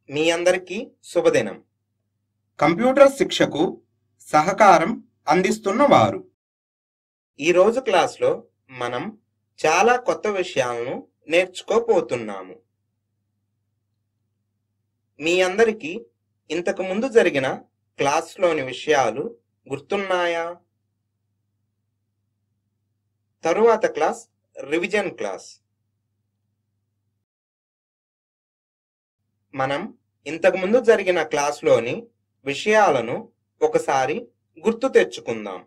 మీ అందరికీ శుభదినం కంప్యూటర్ శిక్షకు సహకారం అందిస్తున్న వారు ఈరోజు క్లాస్లో మనం చాలా కొత్త విషయాలను నేర్చుకోపోతున్నాము మీ అందరికీ ఇంతకు ముందు జరిగిన క్లాస్లోని విషయాలు గుర్తున్నాయా తరువాత క్లాస్ రివిజన్ క్లాస్ మనం ఇంతకు ముందు జరిగిన క్లాస్లోని విషయాలను ఒకసారి గుర్తు తెచ్చుకుందాం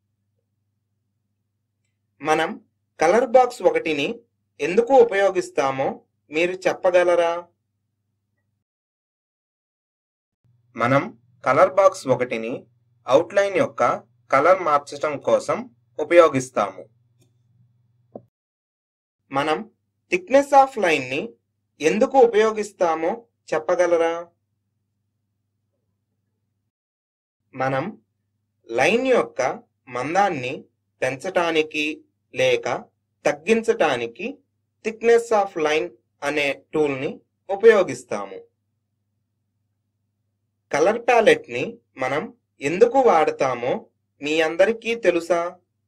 మనం కలర్ బాక్స్ ఒకటిని ఎందుకు ఉపయోగిస్తామో మీరు చెప్పగలరా మనం కలర్ బాక్స్ ఒకటిని అవుట్లైన్ యొక్క కలర్ మార్చడం కోసం ఉపయోగిస్తాము మనం థిక్నెస్ ఆఫ్ లైన్ ని ఎందుకు ఉపయోగిస్తామో చెప్పగలరా మనం లైన్ యొక్క మందాన్ని పెంచటానికి లేక తగ్గించటానికి థిక్నెస్ ఆఫ్ లైన్ అనే టూల్ని ఉపయోగిస్తాము కలర్ ప్యాలెట్ ని మనం ఎందుకు వాడతామో మీ అందరికీ తెలుసా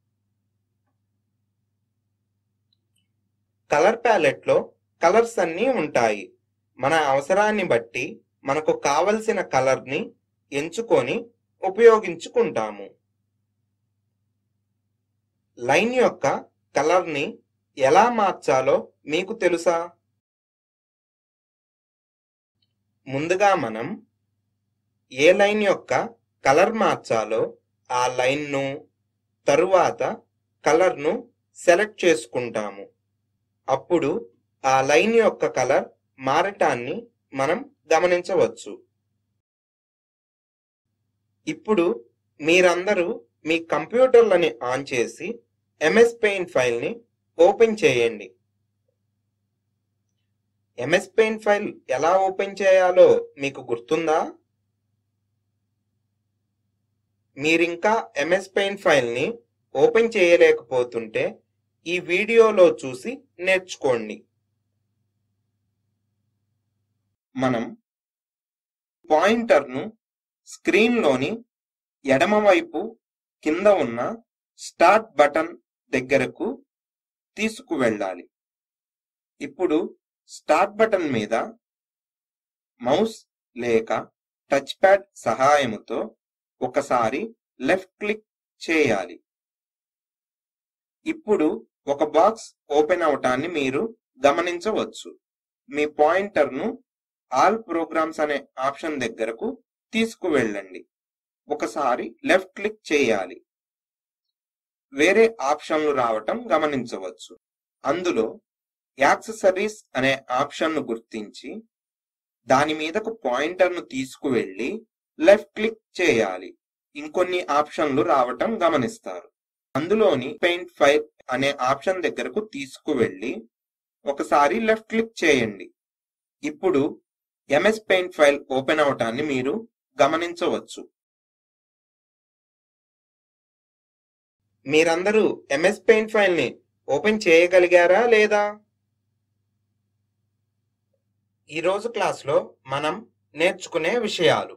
కలర్ ప్యాలెట్ లో కలర్స్ అన్నీ ఉంటాయి మన అవసరాన్ని బట్టి మనకు కావలసిన కలర్ ని ఎంచుకొని ఉపయోగించుకుంటాము లైన్ యొక్క కలర్ ని ఎలా మార్చాలో మీకు తెలుసా ముందుగా మనం ఏ లైన్ యొక్క కలర్ మార్చాలో ఆ లైన్ ను తరువాత కలర్ ను సెలెక్ట్ చేసుకుంటాము అప్పుడు ఆ లైన్ యొక్క కలర్ మారటాన్ని మనం గమనించవచ్చు ఇప్పుడు మీరందరూ మీ కంప్యూటర్లని ఆన్ చేసి ఎంఎస్ పెయింట్ ఫైల్ని ఓపెన్ చేయండి ఎంఎస్ పెయింట్ ఫైల్ ఎలా ఓపెన్ చేయాలో మీకు గుర్తుందా మీరింకా ఎంఎస్ పెయింట్ ఫైల్ని ఓపెన్ చేయలేకపోతుంటే ఈ వీడియోలో చూసి నేర్చుకోండి మనం పాయింటర్ను స్క్రీన్లోని ఎడమవైపు కింద ఉన్న స్టార్ట్ బటన్ దగ్గరకు తీసుకువెళ్ళాలి ఇప్పుడు స్టార్ట్ బటన్ మీద మౌస్ లేక టచ్ ప్యాడ్ సహాయముతో ఒకసారి లెఫ్ట్ క్లిక్ చేయాలి ఇప్పుడు ఒక బాక్స్ ఓపెన్ అవటాన్ని మీరు గమనించవచ్చు మీ పాయింటర్ను ఆల్ ప్రోగ్రామ్స్ అనే ఆప్షన్ దగ్గరకు తీసుకువెళ్ళండి ఒకసారి లెఫ్ట్ క్లిక్ చేయాలి వేరే ఆప్షన్లు రావటం గమనించవచ్చు అందులో యాక్సెసరీస్ అనే ఆప్షన్ను గుర్తించి దాని మీదకు పాయింటర్ను తీసుకువెళ్ళి లెఫ్ట్ క్లిక్ చేయాలి ఇంకొన్ని ఆప్షన్లు రావటం గమనిస్తారు అందులోని పెయింట్ ఫైల్ అనే ఆప్షన్ దగ్గరకు తీసుకువెళ్ళి ఒకసారి లెఫ్ట్ క్లిక్ చేయండి ఇప్పుడు ఎంఎస్ పెయింట్ ఫైల్ ఓపెన్ అవటాన్ని మీరు గమనించవచ్చు మీరందరూ ఎంఎస్ పెయింట్ ఫైల్ ని ఓపెన్ చేయగలిగారా లేదా ఈరోజు క్లాస్లో మనం నేర్చుకునే విషయాలు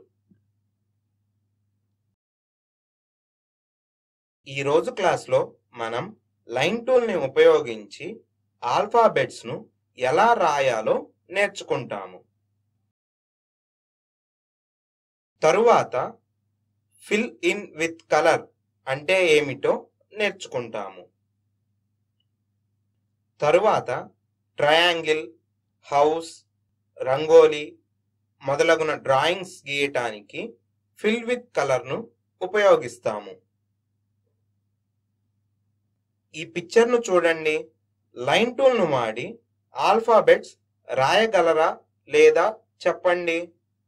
ఈరోజు క్లాస్లో మనం లైన్ టూల్ని ఉపయోగించి ఆల్ఫాబెట్స్ను ఎలా రాయాలో నేర్చుకుంటాము తరువాత ఫిల్ ఇన్ విత్ కలర్ అంటే ఏమిటో నేర్చుకుంటాము తరువాత ట్రయాంగిల్ హౌస్ రంగోలీ మొదలగున డ్రాయింగ్స్ గీయటానికి ఫిల్ విత్ కలర్ను ఉపయోగిస్తాము ఈ పిక్చర్ను చూడండి లైన్ టూల్ను వాడి ఆల్ఫాబెట్స్ రాయగలరా లేదా చెప్పండి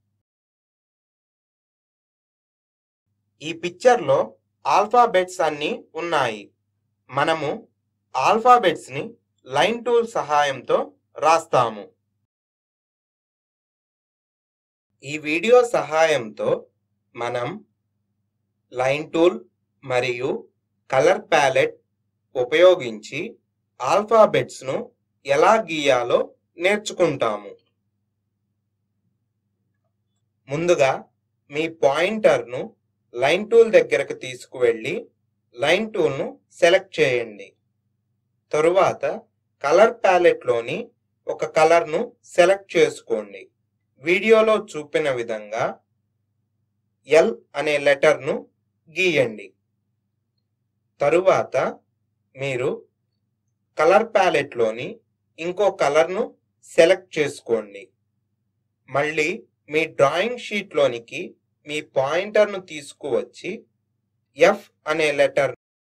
ఈ పిక్చర్లో ఆల్ఫాబెట్స్ అన్ని ఉన్నాయి మనము ఆల్ఫాబెట్స్ ని లైన్ టూల్ సహాయంతో రాస్తాము ఈ వీడియో సహాయంతో మనం లైన్ టూల్ మరియు కలర్ ప్యాలెట్ ఉపయోగించి ఆల్ఫాబెట్స్ ను ఎలా గీయాలో నేర్చుకుంటాము ముందుగా మీ పాయింటర్ను లైన్ టూల్ దగ్గరకు తీసుకువెళ్ళి లైన్ టూల్ను సెలెక్ట్ చేయండి తరువాత కలర్ ప్యాలెట్లోని ఒక కలర్ను సెలెక్ట్ చేసుకోండి వీడియోలో చూపిన విధంగా ఎల్ అనే లెటర్ను గీయండి తరువాత మీరు కలర్ ప్యాలెట్లోని ఇంకో కలర్ను సెలెక్ట్ చేసుకోండి మళ్ళీ మీ డ్రాయింగ్ షీట్లోనికి మీ పాయింటర్ను తీసుకువచ్చి ఎఫ్ అనే లెటర్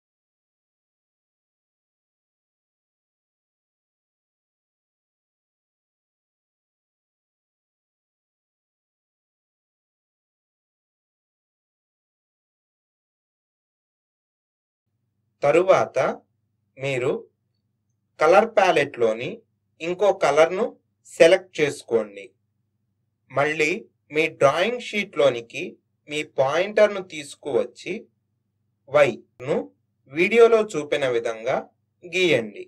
తరువాత మీరు కలర్ ప్యాలెట్లోని ఇంకో కలర్ను సెలెక్ట్ చేసుకోండి మళ్ళీ మీ డ్రాయింగ్ షీట్లోనికి మీ పాయింటర్ను తీసుకువచ్చి వైను వీడియోలో చూపిన విధంగా గీయండి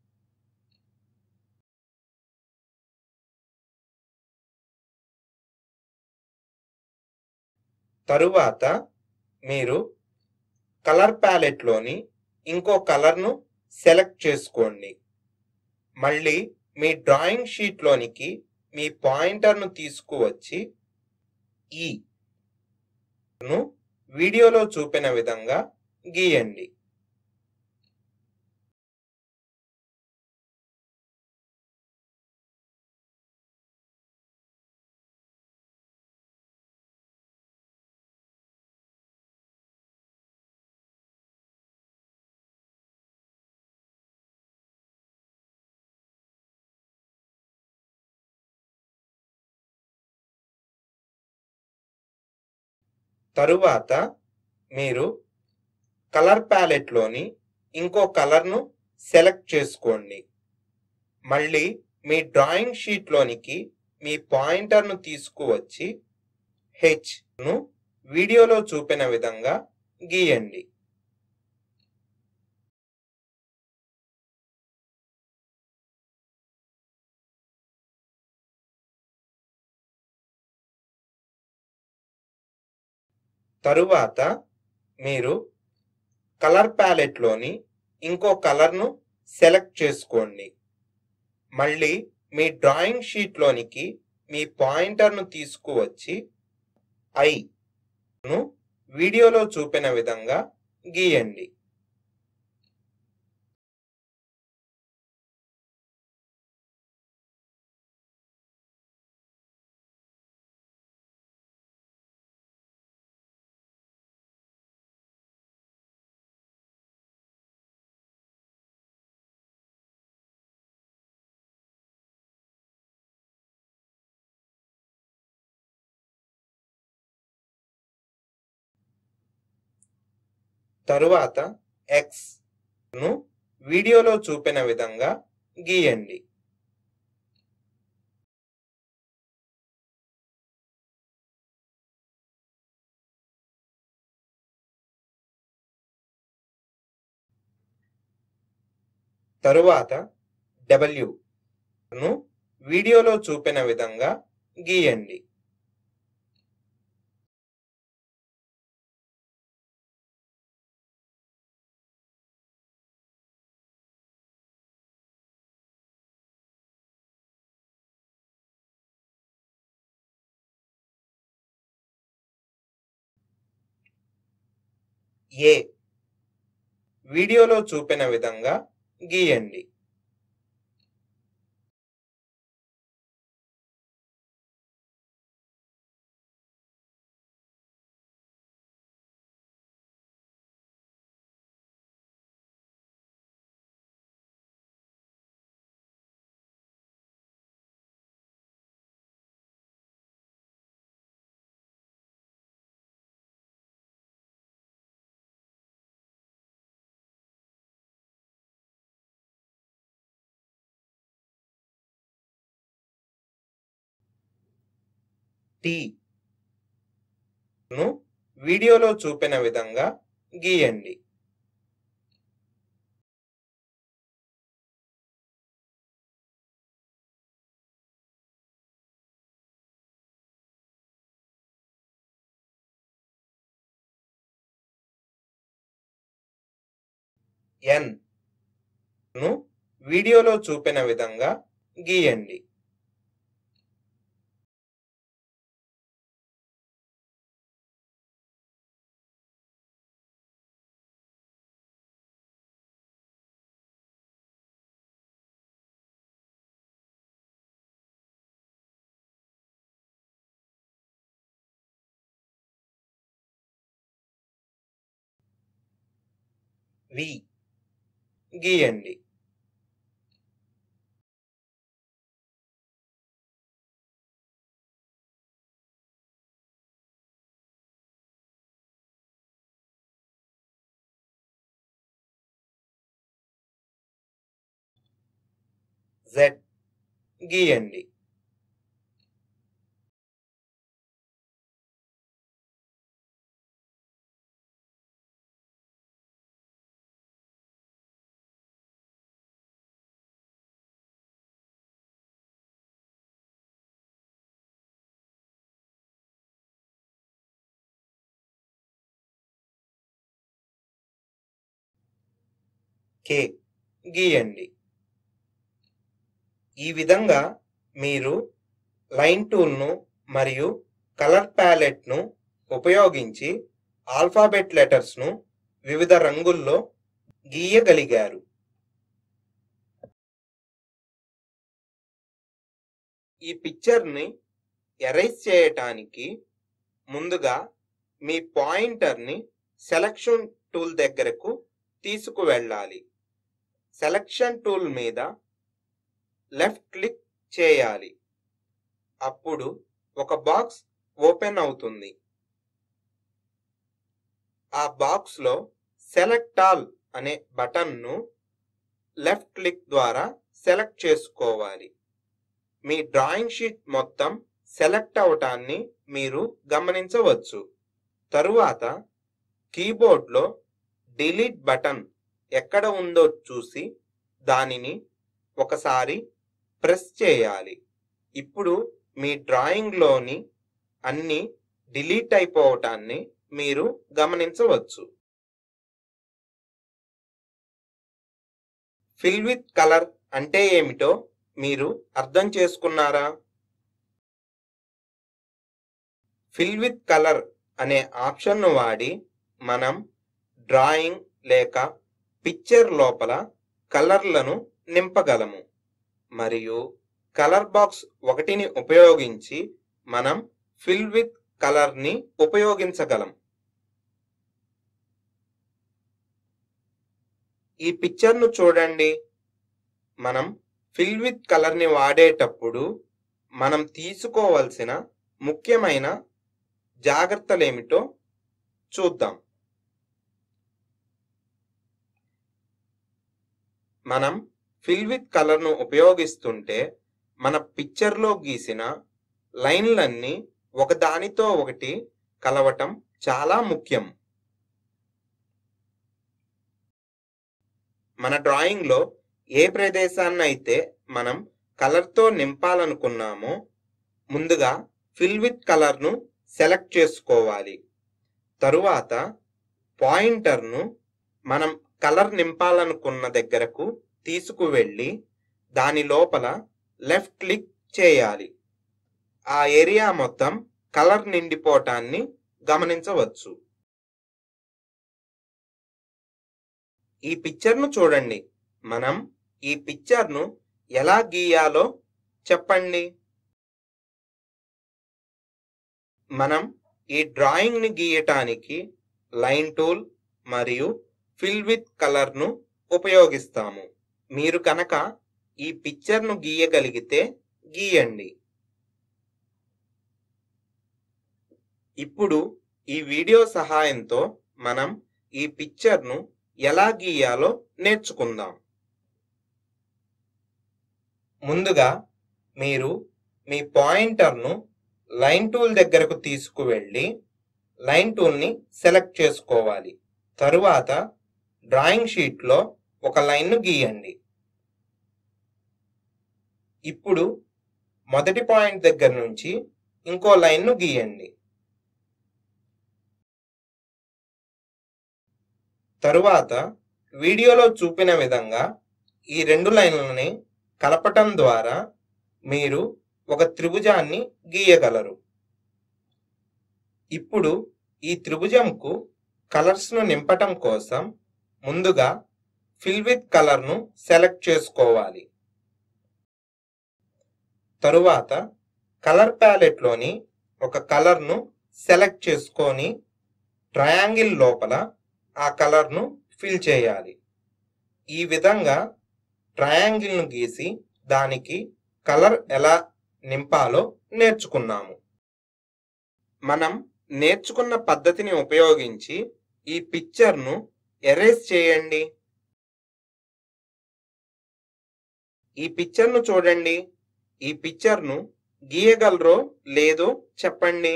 తరువాత మీరు కలర్ ప్యాలెట్లోని ఇంకో కలర్ను సెలెక్ట్ చేసుకోండి మళ్ళీ మీ డ్రాయింగ్ షీట్లోనికి మీ పాయింటర్ను తీసుకువచ్చి ఈ ను వీడియోలో చూపిన విధంగా గీయండి తరువాత మీరు కలర్ ప్యాలెట్లోని ఇంకో కలర్ను సెలెక్ట్ చేసుకోండి మళ్ళీ మీ డ్రాయింగ్ షీట్లోనికి మీ పాయింటర్ను తీసుకువచ్చి హెచ్ను వీడియోలో చూపిన విధంగా గీయండి తరువాత మీరు కలర్ ప్యాలెట్లోని ఇంకో కలర్ను సెలెక్ట్ చేసుకోండి మళ్ళీ మీ డ్రాయింగ్ షీట్లోనికి మీ పాయింటర్ను తీసుకువచ్చి ఐను వీడియోలో చూపిన విధంగా గీయండి తరువాత ఎక్స్ ను వీడియోలో చూపిన విధంగా గీయండి తరువాత డబ్ల్యూ ను వీడియోలో చూపిన విధంగా గీయండి ఏ వీడియోలో చూపిన విధంగా గీయండి టీ ను వీడియోలో చూపిన విధంగా గీయండి ఎన్ ను వీడియోలో చూపిన విధంగా గీయండి వి గీయండి జెడ్ గీయండి కే గీయండి ఈ విధంగా మీరు లైన్ టూల్ను మరియు కలర్ ప్యాలెట్ను ఉపయోగించి ఆల్ఫాబెట్ లెటర్స్ను వివిధ రంగుల్లో గీయగలిగారు ఈ పిక్చర్ని ఎరైజ్ చేయటానికి ముందుగా మీ పాయింటర్ని సెలక్షన్ టూల్ దగ్గరకు తీసుకువెళ్ళాలి సెలక్షన్ టూల్ మీద లెఫ్ట్ క్లిక్ చేయాలి అప్పుడు ఒక బాక్స్ ఓపెన్ అవుతుంది ఆ బాక్స్లో సెలెక్ట్ ఆల్ అనే బటన్ను లెఫ్ట్ క్లిక్ ద్వారా సెలెక్ట్ చేసుకోవాలి మీ డ్రాయింగ్ షీట్ మొత్తం సెలెక్ట్ అవటాన్ని మీరు గమనించవచ్చు తరువాత కీబోర్డ్లో డిలీట్ బటన్ ఎక్కడ ఉందో చూసి దానిని ఒకసారి ప్రెస్ చేయాలి ఇప్పుడు మీ డ్రాయింగ్లోని అన్ని డిలీట్ అయిపోవటాన్ని మీరు గమనించవచ్చు ఫిల్ విత్ కలర్ అంటే ఏమిటో మీరు అర్థం చేసుకున్నారా ఫిల్ విత్ కలర్ అనే ఆప్షన్ను వాడి మనం డ్రాయింగ్ లేక పిక్చర్ లోపల కలర్లను నింపగలము మరియు కలర్ బాక్స్ ఒకటిని ఉపయోగించి మనం ఫిల్ విత్ కలర్ ని ఉపయోగించగలం ఈ పిక్చర్ ను చూడండి మనం ఫిల్ విత్ కలర్ ని వాడేటప్పుడు మనం తీసుకోవలసిన ముఖ్యమైన జాగ్రత్తలేమిటో చూద్దాం మనం ఫిల్ విత్ కలర్ను ఉపయోగిస్తుంటే మన పిక్చర్లో గీసిన లైన్లన్నీ ఒకదానితో ఒకటి కలవటం చాలా ముఖ్యం మన డ్రాయింగ్లో ఏ ప్రదేశాన్ని అయితే మనం కలర్తో నింపాలనుకున్నామో ముందుగా ఫిల్ విత్ కలర్ను సెలెక్ట్ చేసుకోవాలి తరువాత పాయింటర్ను మనం కలర్ నింపాలనుకున్న దగ్గరకు తీసుకువెళ్ళి దాని లోపల లెఫ్ట్ క్లిక్ చేయాలి ఆ ఏరియా మొత్తం కలర్ నిండిపోవటాన్ని గమనించవచ్చు ఈ పిక్చర్ను చూడండి మనం ఈ పిక్చర్ను ఎలా గీయాలో చెప్పండి మనం ఈ డ్రాయింగ్ ని గీయటానికి లైన్ టూల్ మరియు ఫిల్ విత్ కలర్ ను ఉపయోగిస్తాము మీరు కనుక ఈ పిక్చర్ ను గీయగలిగితే గీయండి ఇప్పుడు ఈ వీడియో సహాయంతో మనం ఈ పిక్చర్ ను ఎలా గీయాలో నేర్చుకుందాం ముందుగా మీరు మీ పాయింటర్ను లైన్ టూల్ దగ్గరకు తీసుకువెళ్ళి లైన్ టూల్ని సెలెక్ట్ చేసుకోవాలి తరువాత డ్రాయింగ్ షీట్లో ఒక లైన్ను గీయండి ఇప్పుడు మొదటి పాయింట్ దగ్గర నుంచి ఇంకో లైన్ను గీయండి తరువాత వీడియోలో చూపిన విధంగా ఈ రెండు లైన్లని కలపటం ద్వారా మీరు ఒక త్రిభుజాన్ని గీయగలరు ఇప్పుడు ఈ త్రిభుజంకు కలర్స్ను నింపటం కోసం ముందుగా ఫిల్ విత్ కలర్ను సెలెక్ట్ చేసుకోవాలి తరువాత కలర్ ప్యాలెట్లోని ఒక కలర్ను సెలెక్ట్ చేసుకొని ట్రయాంగిల్ లోపల ఆ కలర్ను ఫిల్ చేయాలి ఈ విధంగా ట్రయాంగిల్ను గీసి దానికి కలర్ ఎలా నింపాలో నేర్చుకున్నాము మనం నేర్చుకున్న పద్ధతిని ఉపయోగించి ఈ పిక్చర్ను ఎరేజ్ చేయండి ఈ పిక్చర్ను చూడండి ఈ పిక్చర్ను గీయగలరో లేదో చెప్పండి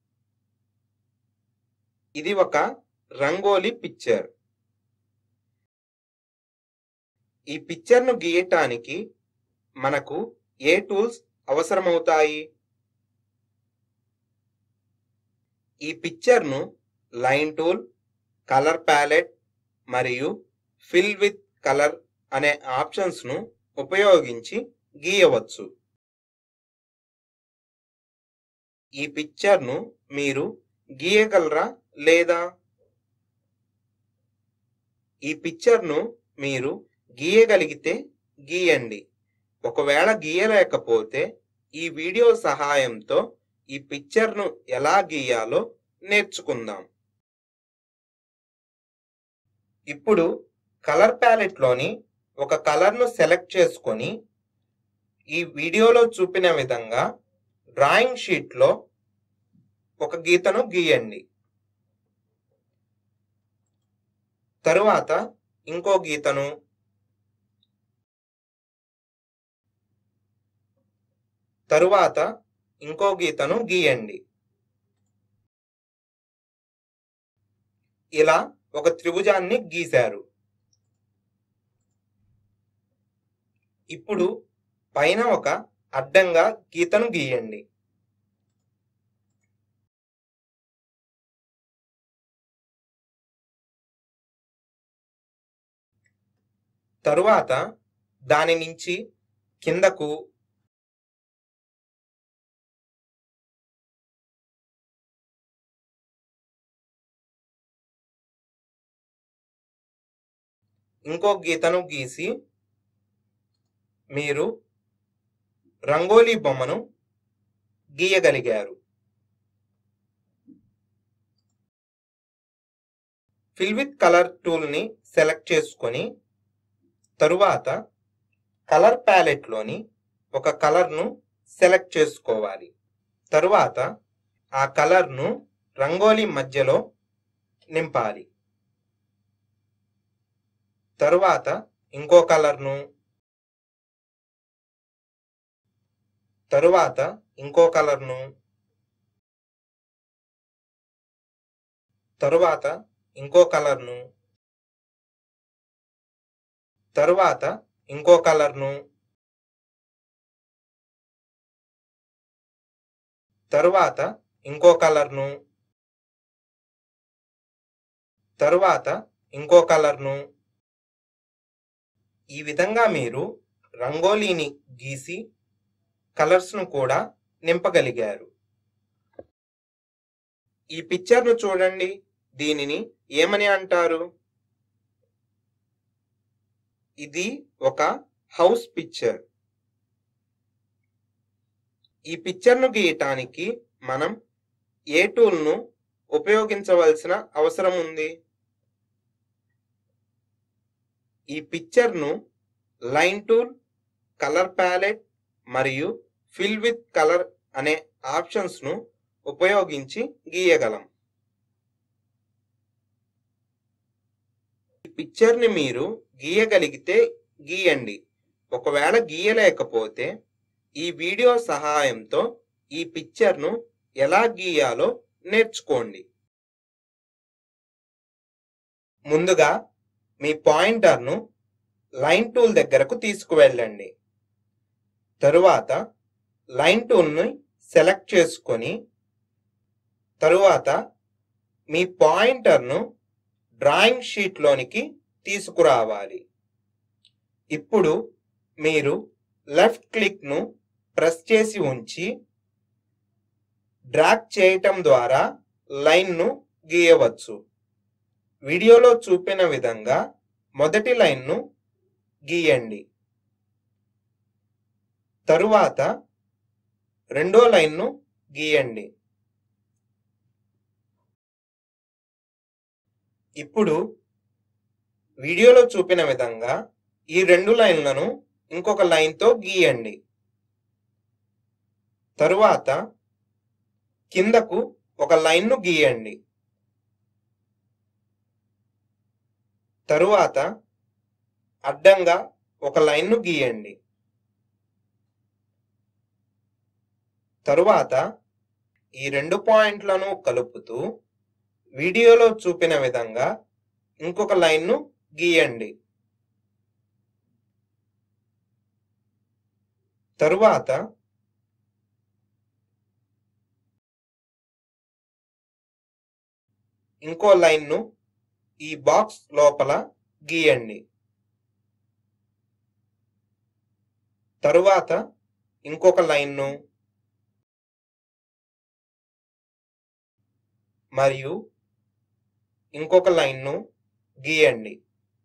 ఇది ఒక రంగోలి పిక్చర్ ఈ పిక్చర్ను గీయటానికి మనకు ఏ టూల్స్ అవసరమవుతాయి ఈ పిక్చర్ను లైన్ టూల్ కలర్ ప్యాలెట్ మరియు ఫిల్ విత్ కలర్ అనే ఆప్షన్స్ను ఉపయోగించి గీయవచ్చు ఈ పిక్చర్ను మీరు గీయగలరా లేదా ఈ పిక్చర్ను మీరు గీయగలిగితే గీయండి ఒకవేళ గీయలేకపోతే ఈ వీడియో సహాయంతో ఈ పిక్చర్ను ఎలా గీయాలో నేర్చుకుందాం ఇప్పుడు కలర్ ప్యాలెట్లోని ఒక కలర్ను సెలెక్ట్ చేసుకొని ఈ వీడియోలో చూపిన విధంగా డ్రాయింగ్ షీట్లో ఒక గీతను గీయండి తరువాత ఇంకో గీతను తరువాత ఇంకో గీతను గీయండి ఇలా ఒక త్రిభుజాన్ని గీశారు ఇప్పుడు పైన ఒక అడ్డంగా గీతను గీయండి తరువాత దాని నుంచి కిందకు ఇంకో గీతను గీసి మీరు రంగోలీ బొమ్మను గీయగలిగారు ఫిల్ విత్ కలర్ టూల్ని సెలెక్ట్ చేసుకొని తరువాత కలర్ ప్యాలెట్లోని ఒక కలర్ను సెలెక్ట్ చేసుకోవాలి తరువాత ఆ కలర్ను రంగోలీ మధ్యలో నింపాలి తరువాత ఇంకో కలర్ను తరువాత ఇంకో కలర్ను తరువాత ఇంకో కలర్ను తరువాత ఇంకో కలర్ను తరువాత ఇంకో కలర్ను తరువాత ఇంకో కలర్ను ఈ విధంగా మీరు రంగోలీని గీసి కలర్స్ను కూడా నింపగలిగారు ఈ పిక్చర్ను చూడండి దీనిని ఏమని అంటారు ఇది ఒక హౌస్ పిక్చర్ ఈ పిక్చర్ను గీయటానికి మనం ఏ టూల్ను ఉపయోగించవలసిన అవసరం ఉంది ఈ పిక్చర్ను లైన్ టూల్ కలర్ ప్యాలెట్ మరియు ఫిల్ విత్ కలర్ అనే ఆప్షన్స్ను ఉపయోగించి గీయగలం ఈ పిక్చర్ని మీరు గీయగలిగితే గీయండి ఒకవేళ గీయలేకపోతే ఈ వీడియో సహాయంతో ఈ పిక్చర్ను ఎలా గీయాలో నేర్చుకోండి ముందుగా మీ పాయింటర్ను లైన్ టూల్ దగ్గరకు తీసుకువెళ్ళండి తరువాత లైన్ టూల్ని సెలెక్ట్ చేసుకొని తరువాత మీ పాయింటర్ను డ్రాయింగ్ షీట్లోనికి తీసుకురావాలి ఇప్పుడు మీరు లెఫ్ట్ క్లిక్ను ప్రెస్ చేసి ఉంచి డ్రాగ్ చేయటం ద్వారా లైన్ను గీయవచ్చు వీడియోలో చూపిన విధంగా మొదటి లైన్ను గీయండి తరువాత రెండో లైన్ను గీయండి ఇప్పుడు వీడియోలో చూపిన విధంగా ఈ రెండు లైన్లను ఇంకొక లైన్తో గీయండి తరువాత కిందకు ఒక లైన్ను గీయండి తరువాత అడ్డంగా ఒక లైన్ను గీయండి తరువాత ఈ రెండు పాయింట్లను కలుపుతూ వీడియోలో చూపిన విధంగా ఇంకొక లైన్ను గీయండి తరువాత ఇంకో లైన్ను ఈ బాక్స్ లోపల గీయండి తరువాత ఇంకొక లైన్ను మరియు ఇంకొక లైన్ను గీయండి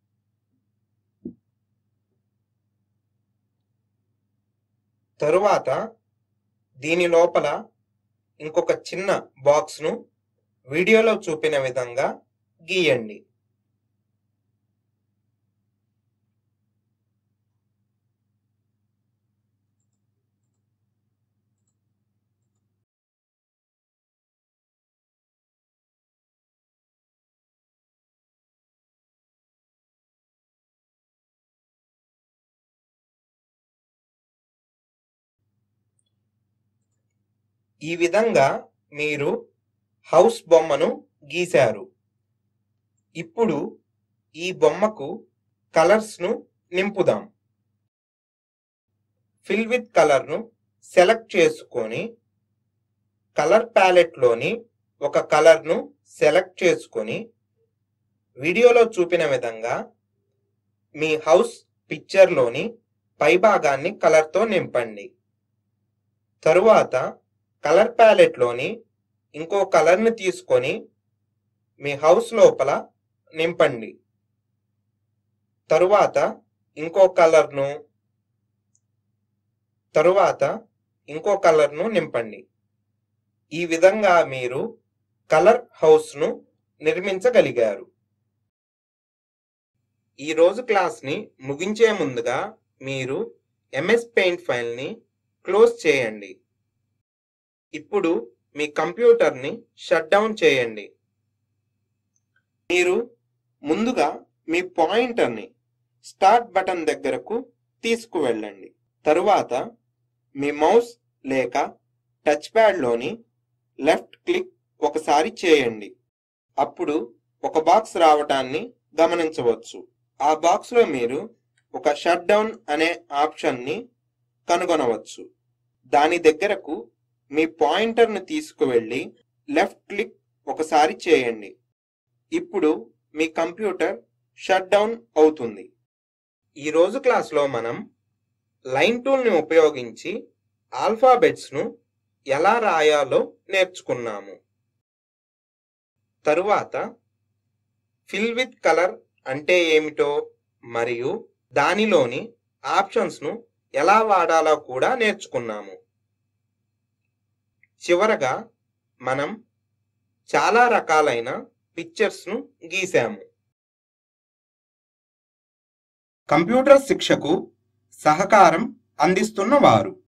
తరువాత దీని లోపల ఇంకొక చిన్న బాక్స్ను వీడియోలో చూపిన విధంగా గీయండి ఈ విధంగా మీరు హౌస్ బొమ్మను గీశారు ఇప్పుడు ఈ బొమ్మకు కలర్స్ను నింపుదాం ఫిల్ విత్ కలర్ను సెలెక్ట్ చేసుకొని కలర్ ప్యాలెట్లోని ఒక కలర్ను సెలెక్ట్ చేసుకొని వీడియోలో చూపిన విధంగా మీ హౌస్ పిక్చర్లోని పైభాగాన్ని కలర్తో నింపండి తరువాత కలర్ ప్యాలెట్లోని ఇంకో కలర్ని తీసుకొని మీ హౌస్ లోపల నింపండి తరువాత ఇంకో కలర్ను తరువాత ఇంకో కలర్ను నింపండి ఈ విధంగా మీరు కలర్ హౌస్ను నిర్మించగలిగారు ఈ రోజు క్లాస్ని ముగించే ముందుగా మీరు ఎంఎస్ పెయింట్ ఫైల్ని క్లోజ్ చేయండి ఇప్పుడు మీ కంప్యూటర్ని షట్ డౌన్ చేయండి మీరు ముందుగా మీ పాయింటర్ని స్టార్ట్ బటన్ దగ్గరకు తీసుకువెళ్ళండి తరువాత మీ మౌస్ లేక టచ్ ప్యాడ్లోని లెఫ్ట్ క్లిక్ ఒకసారి చేయండి అప్పుడు ఒక బాక్స్ రావటాన్ని గమనించవచ్చు ఆ బాక్స్లో మీరు ఒక షట్ డౌన్ అనే ఆప్షన్ని కనుగొనవచ్చు దాని దగ్గరకు మీ పాయింటర్ను తీసుకువెళ్ళి లెఫ్ట్ క్లిక్ ఒకసారి చేయండి ఇప్పుడు మీ కంప్యూటర్ షట్ డౌన్ అవుతుంది ఈ రోజు క్లాస్లో మనం లైన్ టూల్ని ఉపయోగించి ఆల్ఫాబెట్స్ను ఎలా రాయాలో నేర్చుకున్నాము తరువాత ఫిల్ విత్ కలర్ అంటే ఏమిటో మరియు దానిలోని ఆప్షన్స్ను ఎలా వాడాలో కూడా నేర్చుకున్నాము చివరగా మనం చాలా రకాలైన పిక్చర్స్ను గీసాము కంప్యూటర్ శిక్షకు సహకారం అందిస్తున్న వారు